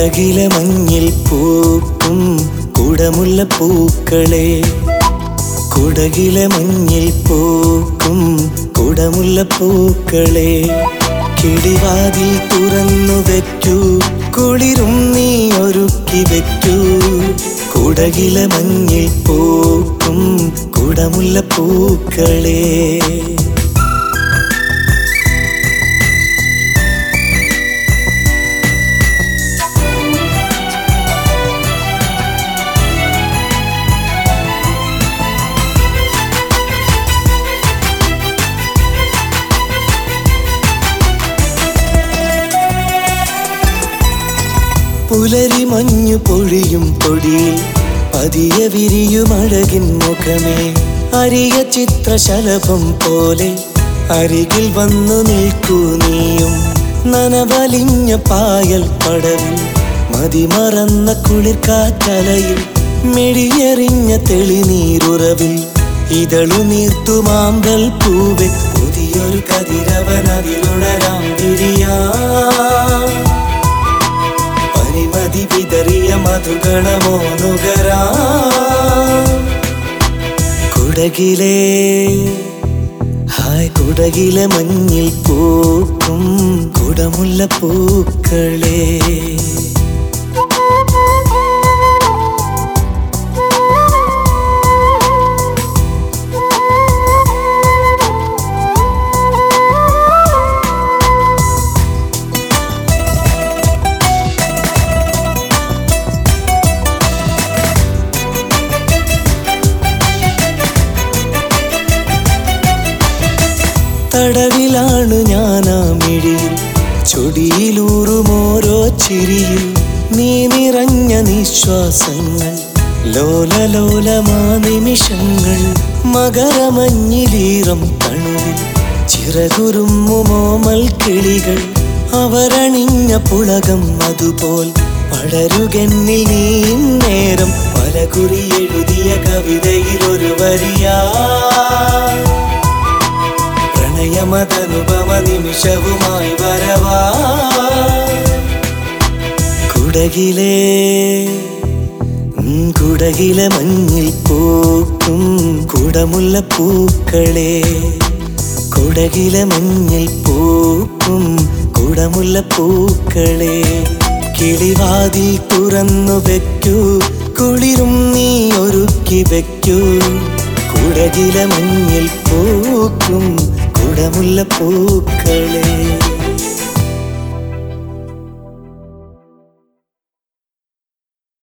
കുടകിലെ മഞ്ഞിൽ പൂക്കും കുടമുല്ല പൂക്കളെ കുടകിലെ മഞ്ഞിൽ പൂക്കും കുടമുല്ല പൂക്കളെ കിളിവാതിൽ തുറന്നു വെക്കൂ കുളിരും നീ ഒരുക്കി വെക്കൂ കുടകിലെ മഞ്ഞിൽ പൂക്കും കുടമുല്ല പൂക്കളെ പുലരി മഞ്ഞു പൊഴിയും പൊടിയിൽ പതിയെ വിരിയുമഴകിൻ മുഖമേ അരിയ ചിത്രശലഭം പോലെ അരികിൽ വന്നു നിൽക്കൂ നീയും നനവലിഞ്ഞ പായൽ പടവിൽ മതിമറന്ന കുളിർക്കാറ്റലയിൽ മെഴിയെറിഞ്ഞ തെളിനീരുറവിൽ ഇതളു നീർത്തു മാമ്പൽ പൂവെ പുതിയൊരു കതിരവൻ അതിലുണരാം വിരിയാ പരിമതി വിതറിയ മധുഗണമോ നുകരാ കുടകിലെ ഹായ് കുടകിലെ മഞ്ഞിൽ പൂക്കും കുടമുല്ല പൂക്കളേ തടവിലാണ് ഞാനാ മിഴിയിൽ ചൊടിയിലൂറും ഓരോ ചിരിയിൽ നീ നിറഞ്ഞ നിശ്വാസങ്ങൾ ലോലലോലമാ നിമിഷങ്ങൾ മകരമഞ്ഞിലീറം തണുവിൽ ചിറകുരുമ്മുമോമൽ കിളികൾ അവരണിഞ്ഞ പുളകം അതുപോൽ പടരുകന്നിൽ നീ നേരം പലകുറി എഴുതിയ കവിതയിൽ ഒരു വരിയാ പ്രണയമതനുപമ നിമിഷവുമായി വരവാ കുടകിലെ ഉം, കുടകിലെ മഞ്ഞിൽ പൂക്കും കുടമുല്ല പൂക്കളെ കുടകിലെ മഞ്ഞിൽ പൂക്കും കുടമുല്ല പൂക്കളെ കിളിവാതിൽ തുറന്നു വെക്കൂ കുളിരും നീ ഒരുക്കി വെക്കൂ കുടകിലെ മഞ്ഞിൽ പൂക്കും കുടമുല്ല പൂക്കളെ